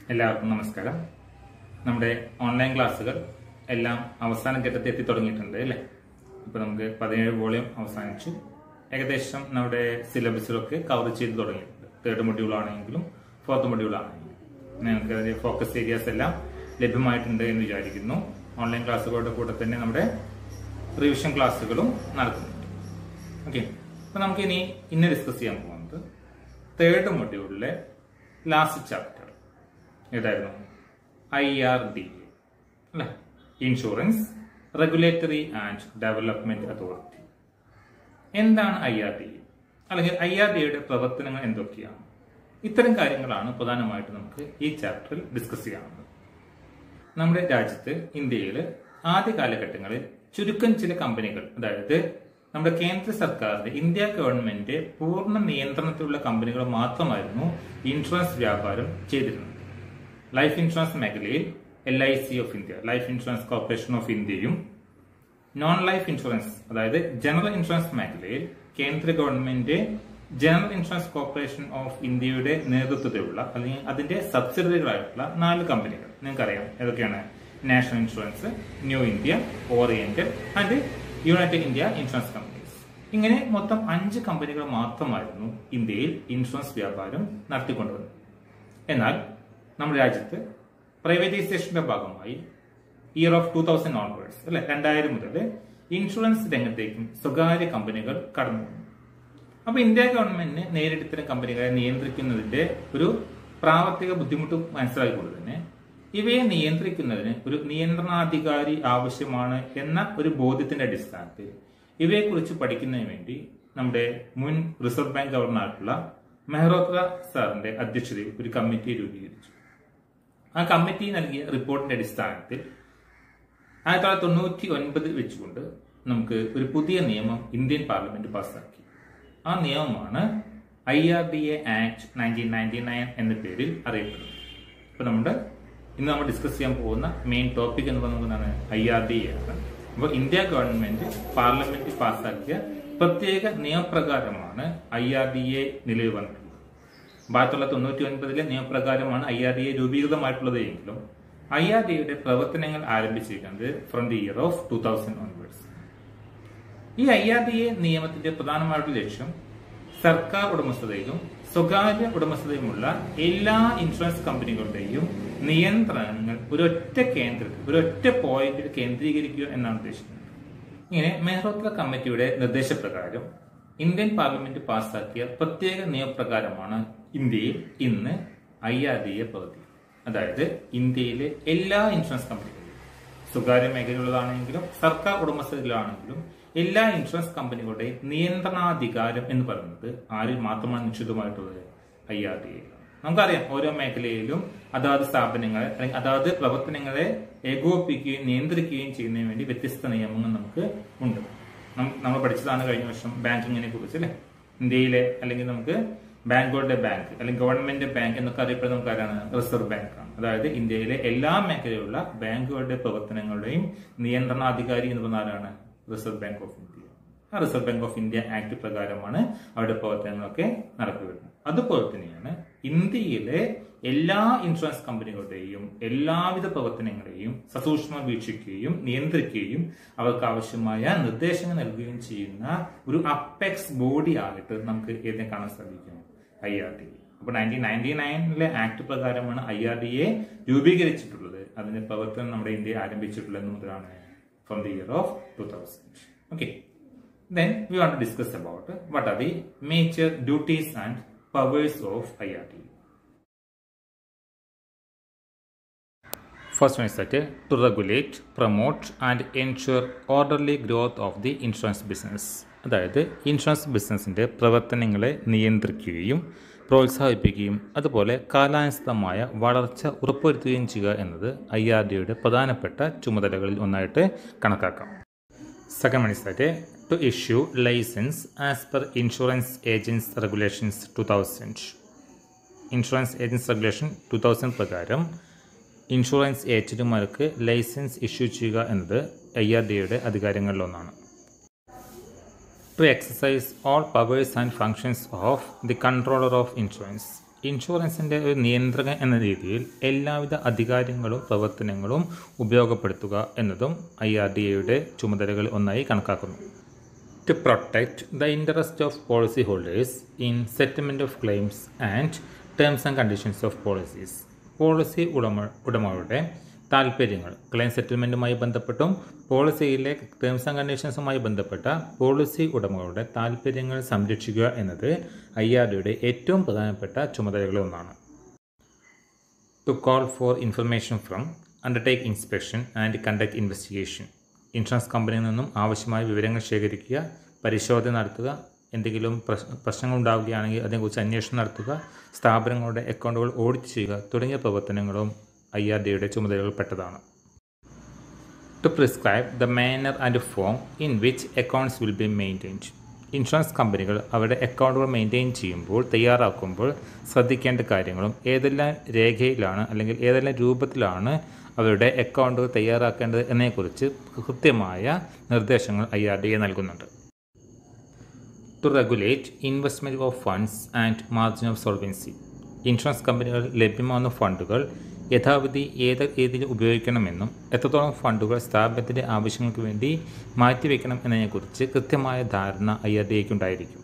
എല്ലാവർക്കും നമസ്കാരം നമ്മുടെ ഓൺലൈൻ ക്ലാസ്സുകൾ എല്ലാം അവസാന ഘട്ടത്തിൽ എത്തി തുടങ്ങിയിട്ടുണ്ട് അല്ലേ ഇപ്പൊ നമുക്ക് പതിനേഴ് വോളിയം അവസാനിച്ചു ഏകദേശം നമ്മുടെ സിലബസിലൊക്കെ കവർ ചെയ്ത് തുടങ്ങിയിട്ടുണ്ട് തേർഡ് മൊഡ്യൂൾ ആണെങ്കിലും ഫോർത്ത് മൊഡ്യൂൾ ആണെങ്കിലും നിങ്ങൾക്ക് അതിന്റെ ഫോക്കസ് ഏരിയാസ് എല്ലാം ലഭ്യമായിട്ടുണ്ട് എന്ന് വിചാരിക്കുന്നു ഓൺലൈൻ ക്ലാസ്സുകളുടെ കൂടെ തന്നെ നമ്മുടെ റിവിഷൻ ക്ലാസ്സുകളും നടക്കുന്നുണ്ട് ഓക്കെ അപ്പൊ നമുക്ക് ഇനി ഇന്ന് ഡിസ്കസ് ചെയ്യാൻ പോകുന്നത് തേർഡ് മൊഡ്യൂളിലെ ലാസ്റ്റ് ചാപ്റ്റർ ഏതായിരുന്നു ഐ ആർ ഡി അല്ലെ insurance regulatory and development authority എന്താണ് ഐ ആർ ഡി അല്ലെങ്കിൽ ഐ ആർ ഡിയുടെ പ്രവർത്തനങ്ങൾ എന്തൊക്കെയാണ് ഇത്തരം കാര്യങ്ങളാണ് പ്രധാനമായിട്ട് നമുക്ക് ഈ ചാപ്റ്ററിൽ ഡിസ്കസ് ചെയ്യാവുന്നത് നമ്മുടെ രാജ്യത്ത് ഇന്ത്യയിൽ ആദ്യ കാലഘട്ടങ്ങളിൽ ചുരുക്കം ചില കമ്പനികൾ അതായത് നമ്മുടെ കേന്ദ്ര സർക്കാരിന്റെ ഇന്ത്യ ഗവൺമെന്റ് പൂർണ്ണ നിയന്ത്രണത്തിലുള്ള കമ്പനികൾ മാത്രമായിരുന്നു ഇൻഷുറൻസ് വ്യാപാരം ചെയ്തിരുന്നത് ലൈഫ് ഇൻഷുറൻസ് മേഖലയിൽ L I C of India life insurance corporation of ഇന്ത്യയും നോൺ ലൈഫ് ഇൻഷുറൻസ് അതായത് ജനറൽ ഇൻഷുറൻസ് മേഖലയിൽ കേന്ദ്ര government general insurance corporation of ഇന്ത്യയുടെ നേതൃത്വത്തിലുള്ള അല്ലെങ്കിൽ അതിന്റെ സബ്സിഡറികളായിട്ടുള്ള നാല് കമ്പനികൾ നിങ്ങൾക്കറിയാം ഏതൊക്കെയാണ് national insurance new India oriental and united India insurance companies ഇങ്ങനെ മൊത്തം അഞ്ച് കമ്പനികൾ മാത്രമായിരുന്നു ഇന്ത്യയിൽ ഇൻഷുറൻസ് വ്യാപാരം നടത്തിക്കൊണ്ടുവന്നത് എന്നാൽ നമ്മുടെ രാജ്യത്ത് പ്രൈവറ്റൈസേഷന്റെ ഭാഗമായി year of two thousand onwards അല്ലെ രണ്ടായിരം മുതൽ ഇൻഷുറൻസ് രംഗത്തേക്കും സ്വകാര്യ കമ്പനികൾ കടന്നു വന്നു അപ്പൊ ഇന്ത്യ ഗവൺമെന്റിന് നേരിട്ട് ഇത്തരം കമ്പനികളെ നിയന്ത്രിക്കുന്നതിന്റെ ഒരു പ്രാവർത്തിക ബുദ്ധിമുട്ട് മനസ്സിലാക്കിക്കൊണ്ട് തന്നെ ഇവയെ നിയന്ത്രിക്കുന്നതിന് ഒരു നിയന്ത്രണാധികാരി ആവശ്യമാണ് എന്ന ഒരു ബോധ്യത്തിന്റെ അടിസ്ഥാനത്തിൽ ഇവയെക്കുറിച്ച് പഠിക്കുന്നതിന് വേണ്ടി നമ്മുടെ മുൻ റിസർവ് ബാങ്ക് ഗവർണറായിട്ടുള്ള മെഹ്റോത്ര സാറിന്റെ അധ്യക്ഷതയിൽ ഒരു കമ്മിറ്റി രൂപീകരിച്ചു ആ കമ്മിറ്റി നൽകിയ റിപ്പോർട്ടിന്റെ അടിസ്ഥാനത്തിൽ ആയിരത്തി തൊള്ളായിരത്തി തൊണ്ണൂറ്റി ഒൻപത് വെച്ചുകൊണ്ട് നമുക്ക് ഒരു പുതിയ നിയമം ഇന്ത്യൻ പാർലമെന്റ് പാസ്സാക്കി ആ നിയമമാണ് I R D A act nineteen ninety nine എന്ന പേരിൽ അറിയപ്പെടുന്നത് ഇപ്പൊ നമ്മുടെ ഇന്ന് നമ്മൾ ഡിസ്കസ് ചെയ്യാൻ പോകുന്ന മെയിൻ ടോപ്പിക് എന്ന് പറയുന്നതാണ് ഐ ആർ ഡി എ ആണ് അപ്പോൾ ഇന്ത്യ ഗവൺമെന്റ് പാർലമെന്റ് പാസ്സാക്കിയ പ്രത്യേക നിയമപ്രകാരമാണ് ഐ ആർ ഡി എ നിലവിൽ വന്നിട്ടുള്ളത് ആയിരത്തി തൊള്ളായിരത്തി തൊണ്ണൂറ്റി ഒൻപതിലെ നിയമപ്രകാരമാണ് ഐ ആർ ഡി എ രൂപീകൃതമായിട്ടുള്ളത് എങ്കിലും ഐ ആർ ഡി എയുടെ പ്രവർത്തനങ്ങൾ ആരംഭിച്ചിരിക്കുന്നത് from the year of two thousand onwards ഈ ഐ ആർ ഡി എ നിയമത്തിന്റെ പ്രധാനമായിട്ടുള്ള ലക്ഷ്യം സർക്കാർ ഉടമസ്ഥതയിലും സ്വകാര്യ ഉടമസ്ഥതയുമുള്ള എല്ലാ ഇൻഷുറൻസ് കമ്പനികളുടെയും നിയന്ത്രണങ്ങൾ ഒരൊറ്റ കേന്ദ്രത്തിൽ ഒരൊറ്റ പോയിന്റിൽ കേന്ദ്രീകരിക്കുക എന്നാണ് ഉദ്ദേശിക്കുന്നത് ഇങ്ങനെ മെഹ്റോത്ര കമ്മിറ്റിയുടെ നിർദ്ദേശപ്രകാരം ഇന്ത്യൻ പാർലമെന്റ് പാസാക്കിയ പ്രത്യേക നിയമപ്രകാരമാണ് ഇന്ത്യയിൽ ഇന്ന് ഐ ആർ ഡി എ പ്രവർത്തിക്കുന്നത് അതായത് ഇന്ത്യയിലെ എല്ലാ ഇൻഷുറൻസ് കമ്പനികളും സ്വകാര്യ മേഖലയിലുള്ളതാണെങ്കിലും സർക്കാർ ഉടമസ്ഥതയിലാണെങ്കിലും എല്ലാ ഇൻഷുറൻസ് കമ്പനികളുടെയും നിയന്ത്രണാധികാരം എന്ന് പറയുന്നത് ആരിൽ മാത്രമാണ് നിശ്ചിതമായിട്ടുള്ളത് ഐ ആർ ഡി എ നമുക്കറിയാം ഓരോ മേഖലയിലും അതാത് സ്ഥാപനങ്ങളെ അല്ലെങ്കിൽ അതാത് പ്രവർത്തനങ്ങളെ ഏകോപിപ്പിക്കുകയും നിയന്ത്രിക്കുകയും ചെയ്യുന്നതിന് വേണ്ടി വ്യത്യസ്ത നിയമങ്ങൾ നമുക്ക് ഉണ്ട് നമ്മൾ പഠിച്ചതാണ് കഴിഞ്ഞ വർഷം ബാങ്കിങ്ങിനെ കുറിച്ച് അല്ലെ ഇന്ത്യയിലെ അല്ലെങ്കിൽ നമുക്ക് ബാങ്കുകളുടെ ബാങ്ക് അല്ലെങ്കിൽ ഗവൺമെന്റ് ബാങ്ക് എന്നൊക്കെ അറിയപ്പെടുന്ന നമുക്ക് ആരാണ് റിസർവ് ബാങ്ക് ആണ് അതായത് ഇന്ത്യയിലെ എല്ലാ മേഖലയിലുള്ള ബാങ്കുകളുടെ പ്രവർത്തനങ്ങളുടെയും നിയന്ത്രണാധികാരി എന്ന് പറഞ്ഞ ആരാണ് റിസർവ് ബാങ്ക് ഓഫ് ഇന്ത്യ ആ reserve bank of India act പ്രകാരമാണ് അവരുടെ പ്രവർത്തനങ്ങളൊക്കെ നടത്തിവരുന്നത് അതുപോലെ തന്നെയാണ് ഇന്ത്യയിലെ എല്ലാ ഇൻഷുറൻസ് കമ്പനികളുടെയും എല്ലാവിധ പ്രവർത്തനങ്ങളെയും സസൂക്ഷ്മം വീക്ഷിക്കുകയും നിയന്ത്രിക്കുകയും അവർക്ക് ആവശ്യമായ നിർദ്ദേശങ്ങൾ നൽകുകയും ചെയ്യുന്ന ഒരു അപ്പെക്സ് ബോഡി ആയിട്ട് നമുക്ക് ഏതിനെ കാണാൻ സാധിക്കും ഐ ആർ ഡി അപ്പോൾ നയൻറ്റീൻ നയൻറ്റി നയനിലെ ആക്ട് പ്രകാരമാണ് ഐ ആർ ഡി എ രൂപീകരിച്ചിട്ടുള്ളത് അതിന്റെ പ്രവർത്തനം നമ്മുടെ ഇന്ത്യ ആരംഭിച്ചിട്ടുള്ളത് മുതലാണ് from the year of two thousand okay Then we want to discuss about what are the major duties and powers of IRD. First one is that to regulate, promote and ensure orderly growth of the insurance business. അതായത് insurance ബിസിനസ്സിൻ്റെ പ്രവർത്തനങ്ങളെ നിയന്ത്രിക്കുകയും പ്രോത്സാഹിപ്പിക്കുകയും അതുപോലെ കാലാനുസൃതമായ വളർച്ച ഉറപ്പുവരുത്തുകയും ചെയ്യുക എന്നത് ഐ ആർ ഡിയുടെ പ്രധാനപ്പെട്ട ചുമതലകളിൽ ഒന്നായിട്ട് കണക്കാക്കാം Second one is that uh, to issue license as per Insurance Agents Regulations 2000. Insurance agents regulation two thousand പ്രകാരം ഇൻഷുറൻസ് ഏജന്റുമാർക്ക് ലൈസൻസ് ഇഷ്യൂ ചെയ്യുക എന്നത് ഐ ആർ ഡിയുടെ അധികാരങ്ങളിലൊന്നാണ് to exercise all powers and functions of the controller of insurance ഇൻഷുറൻസിൻ്റെ ഒരു നിയന്ത്രകൻ എന്ന രീതിയിൽ എല്ലാവിധ അധികാരങ്ങളും പ്രവർത്തനങ്ങളും ഉപയോഗപ്പെടുത്തുക എന്നതും ഐ ആർ ഡി എയുടെ ചുമതലകൾ ഒന്നായി കണക്കാക്കുന്നു to protect the interest of policy holders in settlement of claims and terms and conditions of policies policy ഉടമ ഉടമകളുടെ താൽപ്പര്യങ്ങൾ ക്ലെയിം സെറ്റിൽമെൻറ്റുമായി ബന്ധപ്പെട്ടും പോളിസിയിലെ ടേംസ് ആൻഡ് കണ്ടീഷൻസുമായി ബന്ധപ്പെട്ട പോളിസി ഉടമകളുടെ താൽപ്പര്യങ്ങൾ സംരക്ഷിക്കുക എന്നത് ഐ ആർ ഡിയുടെ ഏറ്റവും പ്രധാനപ്പെട്ട ചുമതലകളിൽ ഒന്നാണ് to call for information from undertake inspection and conduct investigation insurance കമ്പനിയിൽ നിന്നും ആവശ്യമായ വിവരങ്ങൾ ശേഖരിക്കുക പരിശോധന നടത്തുക എന്തെങ്കിലും പ്രശ്നങ്ങൾ ഉണ്ടാവുകയാണെങ്കിൽ അതിനെക്കുറിച്ച് അന്വേഷണം നടത്തുക സ്ഥാപനങ്ങളുടെ അക്കൗണ്ടുകൾ ഓഡിറ്റ് ചെയ്യുക തുടങ്ങിയ പ്രവർത്തനങ്ങളും ഐ ആർ ഡിയുടെ ചുമതലകൾപ്പെട്ടതാണ് to prescribe the manner and form in which accounts will be maintained insurance കമ്പനികൾ അവരുടെ അക്കൗണ്ടുകൾ മെയിൻറ്റെയിൻ ചെയ്യുമ്പോൾ തയ്യാറാക്കുമ്പോൾ ശ്രദ്ധിക്കേണ്ട കാര്യങ്ങളും ഏതെല്ലാം രേഖയിലാണ് അല്ലെങ്കിൽ ഏതെല്ലാം രൂപത്തിലാണ് അവരുടെ അക്കൗണ്ടുകൾ തയ്യാറാക്കേണ്ടത് എന്നതിനെക്കുറിച്ച് കൃത്യമായ നിർദ്ദേശങ്ങൾ ഐ ആർ ഡി എ നൽകുന്നുണ്ട് to regulate investment of funds and margin of solvency insurance കമ്പനികൾ ലഭ്യമാകുന്ന ഫണ്ടുകൾ യഥാവിധി ഏത് രീതിയിൽ ഉപയോഗിക്കണമെന്നും എത്രത്തോളം ഫണ്ടുകൾ സ്ഥാപനത്തിൻ്റെ ആവശ്യങ്ങൾക്ക് വേണ്ടി മാറ്റിവെക്കണം എന്നതിനെക്കുറിച്ച് കൃത്യമായ ധാരണ ഐ ആർ ഡി എക്ക് ഉണ്ടായിരിക്കും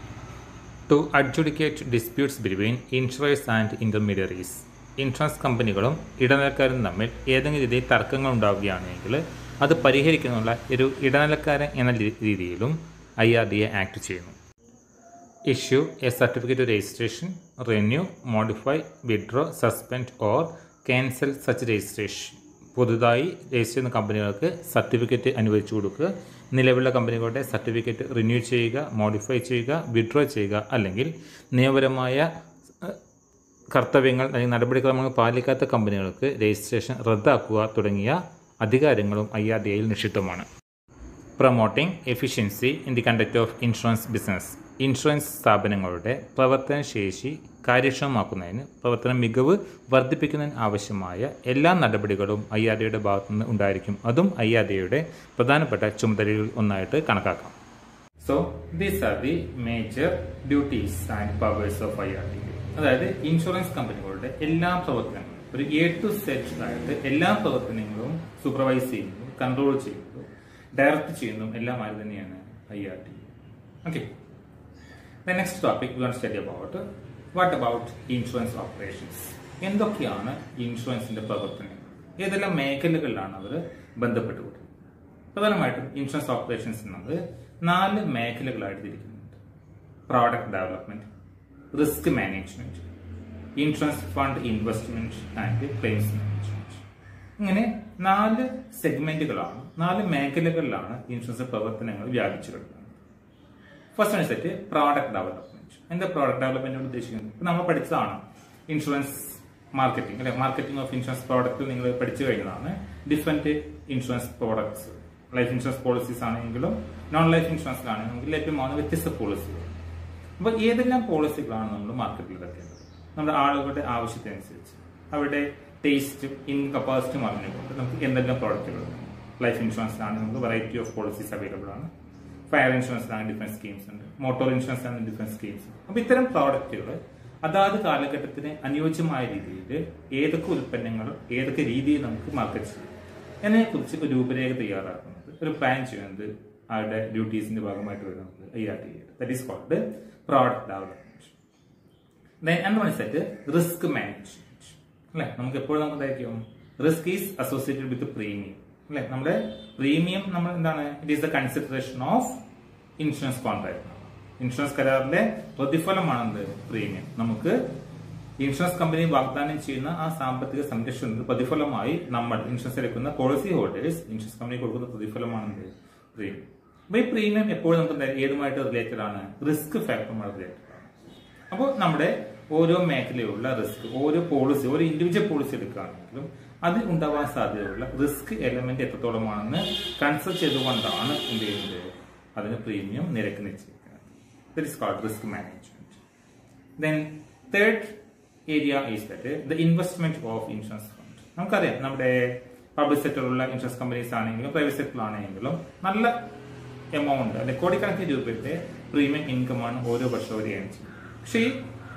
to adjudicate disputes between insurers and intermediaries insurance കമ്പനികളും ഇടനിലക്കാരും തമ്മിൽ ഏതെങ്കിലും രീതിയിൽ തർക്കങ്ങൾ ഉണ്ടാവുകയാണെങ്കിൽ അത് പരിഹരിക്കുന്നതിനുള്ള ഒരു ഇടനിലക്കാരൻ എന്ന രീതിയിലും I R D A act ചെയ്യുന്നു issue a certificate registration renew modify withdraw suspend or cancel such registration പുതുതായി രജിസ്റ്റർ ചെയ്യുന്ന കമ്പനികൾക്ക് സർട്ടിഫിക്കറ്റ് അനുവദിച്ചു കൊടുക്കുക നിലവിലുള്ള കമ്പനികളുടെ സർട്ടിഫിക്കറ്റ് റിന്യൂ ചെയ്യുക മോഡിഫൈ ചെയ്യുക വിഡ്രോ ചെയ്യുക അല്ലെങ്കിൽ നിയമപരമായ കർത്തവ്യങ്ങൾ അല്ലെങ്കിൽ നടപടിക്രമങ്ങൾ പാലിക്കാത്ത കമ്പനികൾക്ക് രജിസ്ട്രേഷൻ റദ്ദാക്കുക തുടങ്ങിയ അധികാരങ്ങളും ഐ ആർ ഡി ഐയിൽ നിക്ഷിപ്തമാണ് promoting efficiency in the conduct of insurance business insurance സ്ഥാപനങ്ങളുടെ പ്രവർത്തന ശേഷി കാര്യക്ഷമമാക്കുന്നതിന് പ്രവർത്തന മികവ് വർദ്ധിപ്പിക്കുന്നതിന് ആവശ്യമായ എല്ലാ നടപടികളും ഐ ആർ ഡിയുടെ ഭാഗത്തുനിന്ന് ഉണ്ടായിരിക്കും അതും ഐ ആർ ഡിയുടെ പ്രധാനപ്പെട്ട ചുമതലകളിൽ ഒന്നായിട്ട് കണക്കാക്കാം so these are the major duties and powers of I R D അതായത് ഇൻഷുറൻസ് കമ്പനികളുടെ എല്ലാ പ്രവർത്തനങ്ങളും ഒരു എ ടു സെറ്റ് ആയിട്ട് എല്ലാ പ്രവർത്തനങ്ങളും സൂപ്പർവൈസ് ചെയ്യുന്നതും കൺട്രോൾ ചെയ്യുന്നതും ഡയറക്റ്റ് ചെയ്യുന്നതും എല്ലാം ആര് തന്നെയാണ് I R T okay the next topic we study about what about insurance operations എന്തൊക്കെയാണ് ഇൻഷുറൻസിന്റെ പ്രവർത്തനങ്ങൾ ഏതെല്ലാം മേഖലകളിലാണ് അവർ ബന്ധപ്പെട്ടുകൊടുക്കുന്നത് പ്രധാനമായിട്ടും ഇൻഷുറൻസ് ഓപ്പറേഷൻസ് എന്നത് നാല് മേഖലകളായിട്ട് തിരിക്കുന്നുണ്ട് product development risk management insurance fund investment and claims management ഇങ്ങനെ നാല് സെഗ്മെന്റുകളാണ് നാല് മേഖലകളിലാണ് ഇൻഷുറൻസ് പ്രവർത്തനങ്ങൾ വ്യാപിച്ചു കിടക്കുന്നത് ഫസ്റ്റ് സെറ്റ് പ്രോഡക്റ്റ് ഡെവലപ്മെന്റ് എന്താ പ്രോഡക്റ്റ് ഡെവലപ്മെന്റ് ഉദ്ദേശിക്കുന്നത് ഇപ്പൊ നമ്മൾ പഠിച്ചതാണ് ഇൻഷുറൻസ് മാർക്കറ്റിംഗ് അല്ലെ മാർക്കറ്റിംഗ് ഓഫ് ഇൻഷുറൻസ് പ്രോഡക്റ്റ് നിങ്ങൾ പഠിച്ചു കഴിഞ്ഞതാണ് different insurance products life insurance policies ആണെങ്കിലും നോൺ ലൈഫ് ഇൻഷുറൻസിലാണെങ്കിൽ നമുക്ക് ലഭ്യമാകുന്ന വ്യത്യസ്ത പോളിസികൾ അപ്പോൾ ഏതെല്ലാം പോളിസികളാണ് നമ്മൾ മാർക്കറ്റിൽ ഇറക്കേണ്ടത് നമ്മുടെ ആളുകളുടെ ആവശ്യത്തിനനുസരിച്ച് അവരുടെ ടേസ്റ്റും ഇൻകം കപ്പാസിറ്റിയും അറിഞ്ഞുകൊണ്ട് നമുക്ക് എന്തെല്ലാം പ്രോഡക്റ്റുകൾ ലൈഫ് ഇൻഷുറൻസിലാണെങ്കിൽ നമുക്ക് വെറൈറ്റി ഓഫ് പോളിസീസ് അവൈലബിൾ ആണ് ഫയർ ഇൻഷുറൻസിലാണ് ഡിഫറെന്റ് സ്കീംസ് ഉണ്ട് മോട്ടോർ ഇൻഷുറൻസിലാണ് ഡിഫറെന്റ് സ്കീംസ് ഉണ്ട് അപ്പൊ ഇത്തരം പ്രോഡക്റ്റുകൾ അതാത് കാലഘട്ടത്തിന് അനുയോജ്യമായ രീതിയിൽ ഏതൊക്കെ ഉൽപ്പന്നങ്ങൾ ഏതൊക്കെ രീതിയിൽ നമുക്ക് മാർക്കറ്റ് ചെയ്യാം എന്നതിനെക്കുറിച്ച് ഒരു രൂപരേഖ തയ്യാറാക്കുന്നത് ഒരു പ്ലാൻ ചെയ്യുന്നത് അവരുടെ ഡ്യൂട്ടീസിന്റെ ഭാഗമായിട്ട് വരുന്നത് I R T that is called product development എന്ന് മനസ്സിലായിട്ട് റിസ്ക് മാനേജ്മെന്റ് അല്ലെ നമുക്ക് എപ്പോഴും നമുക്ക് എന്തായിരിക്കും risk is associated with premium അല്ലെ നമ്മുടെ പ്രീമിയം നമ്മൾ എന്താണ് it is the consideration of insurance contract insurance കരാറിലെ പ്രതിഫലമാണെന്ത് പ്രീമിയം നമുക്ക് ഇൻഷുറൻസ് കമ്പനി വാഗ്ദാനം ചെയ്യുന്ന ആ സാമ്പത്തിക സംരക്ഷണത്തിന് പ്രതിഫലമായി നമ്മൾ ഇൻഷുറൻസ് എടുക്കുന്ന പോളിസി ഹോൾഡേഴ്സ് ഇൻഷുറൻസ് കമ്പനി കൊടുക്കുന്ന പ്രതിഫലമാണെന്ത് പ്രീമിയം അപ്പൊ ഈ പ്രീമിയം എപ്പോഴും നമുക്ക് ഏതുമായിട്ട് റിലേറ്റഡ് ആണ് റിസ്ക് ഫാക്ടറുമായി റിലേറ്റഡ് ആണ് അപ്പോൾ നമ്മുടെ ഓരോ മേഖലയിലുള്ള റിസ്ക് ഓരോ പോളിസി ഓരോ ഇൻഡിവിജ്വൽ പോളിസി എടുക്കുകയാണെങ്കിലും അതിൽ ഉണ്ടാവാൻ സാധ്യതയുള്ള റിസ്ക് എലമെന്റ് എത്രത്തോളമാണെന്ന് കൺസിഡർ ചെയ്തുകൊണ്ടാണ് എന്ത് ചെയ്യുന്നത് അതിന് പ്രീമിയം നിരക്ക് നിശ്ചയിക്കുന്നത് that is called risk management then third area is that the investment of insurance fund നമുക്കറിയാം നമ്മുടെ പബ്ലിക് സെക്ടറിലുള്ള ഇൻഷുറൻസ് കമ്പനീസ് ആണെങ്കിലും പ്രൈവറ്റ് സെക്ടറിലാണെങ്കിലും നല്ല എമൗണ്ട് അല്ലെ കോടിക്കണക്കിന് രൂപയുടെ പ്രീമിയം ഇൻകം ആണ് ഓരോ വർഷവും അവർ ഏൺ ചെയ്യുന്നത് പക്ഷേ ഈ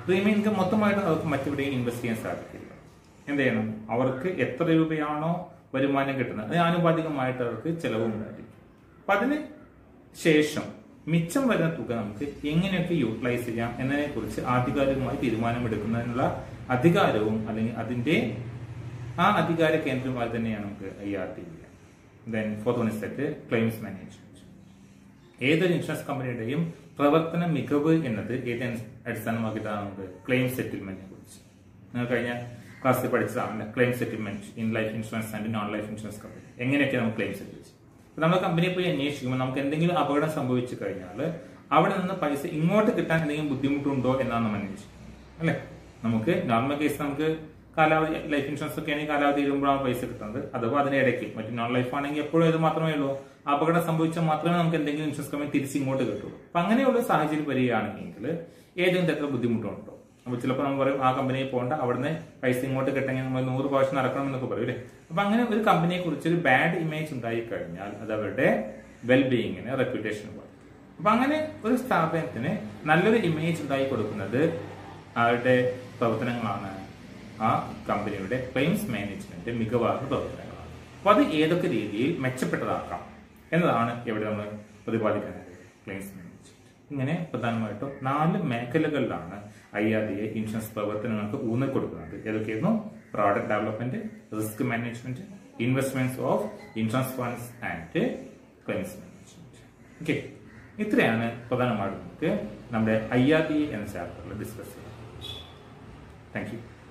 പ്രീമിയം ഇൻകം മൊത്തമായിട്ട് അവർക്ക് മറ്റെവിടെയും ഇൻവെസ്റ്റ് ചെയ്യാൻ സാധിക്കില്ല എന്ത് ചെയ്യണം അവർക്ക് എത്ര രൂപയാണോ വരുമാനം കിട്ടുന്നത് അത് ആനുപാതികമായിട്ട് അവർക്ക് ചെലവും ഉണ്ടായിരിക്കും അപ്പൊ അതിന് ശേഷം മിച്ചം വരുന്ന തുക നമുക്ക് എങ്ങനെയൊക്കെ യൂട്ടിലൈസ് ചെയ്യാം എന്നതിനെ കുറിച്ച് ആധികാരികമായി തീരുമാനമെടുക്കുന്നതിനുള്ള അധികാരവും അല്ലെങ്കിൽ അതിന്റെ ആ അധികാര കേന്ദ്രമായി തന്നെയാണ് നമുക്ക് I R T then fourth one is that claims management ഏതൊരു ഇൻഷുറൻസ് കമ്പനിയുടെയും പ്രവർത്തന മികവ് എന്നത് ഏത് അടിസ്ഥാനമാക്കിയിട്ടാണ് നമുക്ക് ക്ലെയിം സെറ്റിൽമെന്റിനെ കുറിച്ച് നിങ്ങൾ കഴിഞ്ഞ ക്ലാസ്സിൽ പഠിച്ചതാണ് claim settlement in life insurance and non life insurance company എങ്ങനെയൊക്കെ നമുക്ക് ക്ലെയിം സെറ്റിൽ ചെയ്യും നമ്മൾ കമ്പനിയെ പോയി അന്വേഷിക്കുമ്പോൾ നമുക്ക് എന്തെങ്കിലും അപകടം സംഭവിച്ചു കഴിഞ്ഞാൽ അവിടെ നിന്ന് പൈസ ഇങ്ങോട്ട് കിട്ടാൻ എന്തെങ്കിലും ബുദ്ധിമുട്ടുണ്ടോ എന്നാണ് നമ്മൾ അന്വേഷിക്കുന്നത് അല്ലെ നമുക്ക് നോർമൽ കേസ് നമുക്ക് കാലാവധി ലൈഫ് ഇൻഷുറൻസ് ഒക്കെ ആണെങ്കിൽ കാലാവധി തീരുമ്പോഴാണ് പൈസ കിട്ടുന്നത് അഥവാ അതിന്റെ ഇടയ്ക്ക് മറ്റു നോൺ ലൈഫ് ആണെങ്കിൽ എപ്പോഴും ഇത് മാത്രമേ ഉള്ളൂ അപകടം സംഭവിച്ചാൽ മാത്രമേ നമുക്ക് എന്തെങ്കിലും ഇൻഷുറൻസ് കമ്പനി തിരിച്ച് ഇങ്ങോട്ട് കിട്ടുള്ളൂ അപ്പൊ അങ്ങനെയുള്ള സാഹചര്യം വരികയാണെങ്കിൽ ഏതെങ്കിലും തരത്തിലുള്ള ബുദ്ധിമുട്ടുണ്ടോ അപ്പൊ ചിലപ്പോൾ നമ്മൾ പറയും ആ കമ്പനിയിൽ പോകണ്ട അവിടുന്ന് പൈസ ഇങ്ങോട്ട് കിട്ടണമെങ്കിൽ നമ്മൾ നൂറ് പ്രാവശ്യം നടക്കണം എന്നൊക്കെ പറയും അല്ലേ അപ്പൊ അങ്ങനെ ഒരു കമ്പനിയെ കുറിച്ച് ഒരു ബാഡ് ഇമേജ് ഉണ്ടായി കഴിഞ്ഞാൽ അത് അവരുടെ വെൽബീയിങ്ങിന് റെപ്യൂട്ടേഷൻ പറയും അപ്പൊ അങ്ങനെ ഒരു സ്ഥാപനത്തിന് നല്ലൊരു ഇമേജ് ഉണ്ടായി കൊടുക്കുന്നത് അവരുടെ പ്രവർത്തനങ്ങളാണ് ആ കമ്പനിയുടെ ക്ലെയിംസ് മാനേജ്മെന്റ് മികവാർന്ന പ്രവർത്തനങ്ങളാണ് അപ്പൊ അത് ഏതൊക്കെ രീതിയിൽ മെച്ചപ്പെട്ടതാക്കാം എന്നതാണ് ഇവിടെ നമ്മൾ പ്രതിപാദിക്കുന്നത് ക്ലെയിംസ് മാനേജ്മെന്റ് ഇങ്ങനെ പ്രധാനമായിട്ടും നാല് മേഖലകളിലാണ് I R D A insurance പ്രവർത്തനങ്ങൾക്ക് ഊന്നൽ കൊടുക്കുന്നത് ഏതൊക്കെയായിരുന്നു product development risk management investments of insurance funds and claims management okay ഇത്രയാണ് പ്രധാനമായിട്ടും നമുക്ക് നമ്മുടെ ഐ ആർ ഡി എ എന്ന ചാപ്റ്ററിൽ ഡിസ്കസ് ചെയ്യുന്നത് താങ്ക് യു